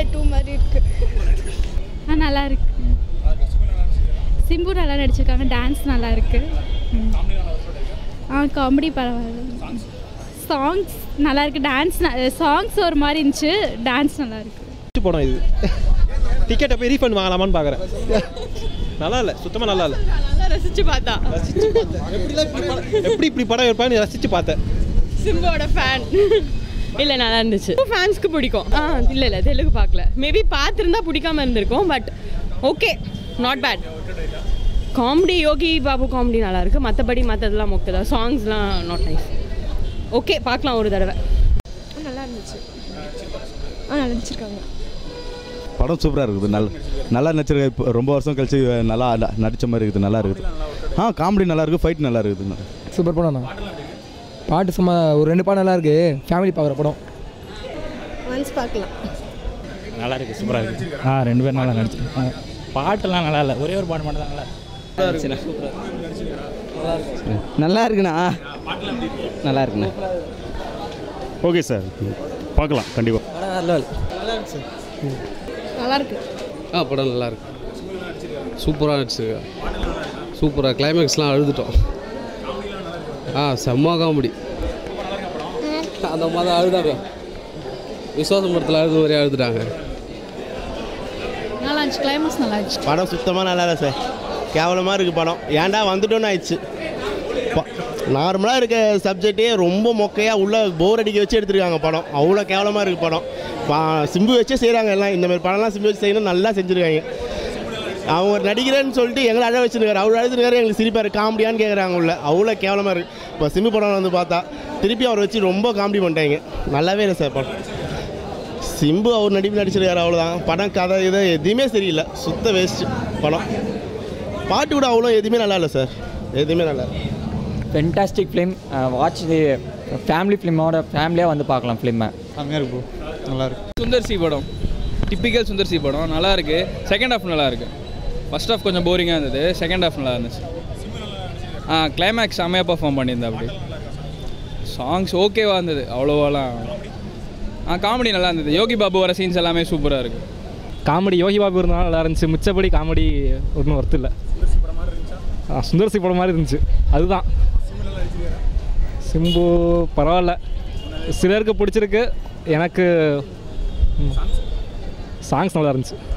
Two மாதிரி இருக்கு ஆ நல்லா இருக்கு சிம்பு நல்லா நடிச்சிருக்காங்க டான்ஸ் நல்லா இருக்கு ம். ஆ காமெடி பரவாயில்ல சாங்ஸ் நல்லா இருக்கு டான்ஸ் சாங்ஸ் ஒரு மாதிரி இருந்துச்சு டான்ஸ் நல்லா இருக்கு படம் இது டிக்கெட்டை போய் ரீஃபண்ட் வாங்கலாமான்னு பார்க்குறேன் நல்லா இல்லை சுத்தமாக நல்லா இல்லை நல்லா ரசிச்சு பார்த்தா ரசிச்சு பார்த்தேன் எப்படிலாம் இப்படி படம் எப்படி இப்படி படம் இருப்பான்னு ரசிச்சு பார்த்தேன் சிம்போட ஃபேன் இல்லை நல்லா இருந்துச்சு ஃபேன்ஸ்க்கு பிடிக்கும் ஆ இல்லை இல்லை தெலுங்கு பார்க்கல மேபி பார்த்துருந்தா பிடிக்காம இருந்திருக்கும் but okay not bad comedy Yogi Babu comedy நல்லா இருக்கு மற்றபடி மற்றதெல்லாம் மொக்க தான் சாங்ஸ்லாம் நாட் நைஸ் ஓகே பார்க்கலாம் ஒரு தடவை நல்லா இருந்துச்சு ஆ நல்லா நடிச்சிருக்காங்க படம் சூப்பராக இருக்குது நல்ல நல்லா நடிச்சிருக்க இப்போ ரொம்ப வருஷம் கழிச்சு நல்லா ந- நடிச்ச மாதிரி இருக்குது நல்லா இருக்குது ஆ காமெடி நல்லா இருக்குது ஃபைட் நல்லா இருக்குது சூப்பர் படம்ண்ணா பாட்டு சும்மா ஒரு ரெண்டு பாடம் நல்லா இருக்கு ஃபேமிலி பார்க்குற படம் ஒன்ஸ் பார்க்கலாம் நல்லா இருக்கு சூப்பராக இருக்கு ஆ ரெண்டு பேரும் நல்லா நடிச்சிருக்காங்க பாட்டெல்லாம் நல்லா இல்லை ஒரே ஒரு பாட்டு மட்டும் தான் நல்லா நல்லா இருக்குண்ணா நல்லா இருக்குண்ணா ஓகே சார் பார்க்கலாம் கண்டிப்பாக நல்லா இருக்கு ஆ படம் நல்லா இருக்கு சூப்பராக நடிச்சிருக்கா சூப்பராக கிளைமேக்ஸ்லாம் அழுதுட்டோம் ஆ செம்ம காமெடி அந்த மாதிரி அழுதாங்க விசுவாச படத்தில் அழுது மாதிரி அழுதுட்டாங்க நல்லா இருந்துச்சு கிளைமேக்ஸ் நல்லா இருந்துச்சு படம் சுத்தமாக நல்லா இல்லை சார் கேவலமாக இருக்குது படம் ஏன்டா வந்துட்டோன்னு ஆயிடுச்சு நார்மலாக இருக்க சப்ஜெக்டே ரொம்ப மொக்கையாக உள்ள போர் அடிக்க வச்சு எடுத்திருக்காங்க படம் அவ்வளோ கேவலமாக இருக்குது படம் பா- சிம்பு வச்சே செய்கிறாங்க எல்லாம் இந்த மாதிரி படம்லாம் சிம்பு வச்சு செய்யணும் நல்லா செஞ்சுருக்காங்க அவங்க ஒரு நடிக்கிறேன்னு சொல்லிட்டு எங்களை அழ வச்சுருக்காரு அவர் அழுதுருக்காரு எங்களுக்கு சிரிப்பார் காமெடியான்னு கேட்குறாங்க உள்ள அவ்வளோ கேவலமாக இருக்குது இப்போ சிம்பு படம் வந்து பார்த்தா திருப்பி அவரை வச்சு ரொம்ப காமெடி பண்ணிட்டாங்க நல்லாவே இல்லை சார் படம் சிம்பு அவர் நடிப்பு நடிச்சிருக்காரு அவ்வளோதான் படம் கதை இதை எதுவுமே சரியில்லை சுத்த வேஸ்ட்டு படம் பாட்டு கூட அவ்வளோ எதுவுமே நல்லா இல்லை சார் எதுவுமே நல்லா இல்லை fantastic film watch the family ஃபிலிமோட ஃபேமிலியாக வந்து பார்க்கலாம் ஃபிலிமை செம்மையாக இருக்கு நல்லா இருக்கு சுந்தர் சி படம் டிப்பிக்கல் சுந்தர் சி படம் நல்லா இருக்கு செகண்ட் ஹாஃப் நல்லா இருக்கு ஃபர்ஸ்ட் ஹாஃப் கொஞ்சம் போரிங்காக இருந்தது செகண்ட் ஹாஃப் நல்லா இருந்துச்சு ஆ கிளைமேக்ஸ் செம்மையாக பர்ஃபார்ம் பண்ணியிருந்தா அப்படி சாங்ஸ் ஓகேவாக இருந்தது அவ்வளோவாலாம் ஆ காமெடி நல்லா இருந்தது யோகி பாபு வர சீன்ஸ் எல்லாமே சூப்பராக இருக்குது காமெடி யோகி பாபு இருந்தாலும் நல்லா இருந்துச்சு மிச்சப்படி காமெடி ஒன்றும் ஒர்த்து இல்லை ஆ சுந்தர் சி படம் மாதிரி இருந்துச்சு அதுதான் சிம்பு பரவாயில்ல சிலருக்கு பிடிச்சிருக்கு எனக்கு சாங்ஸ் நல்லா இருந்துச்சு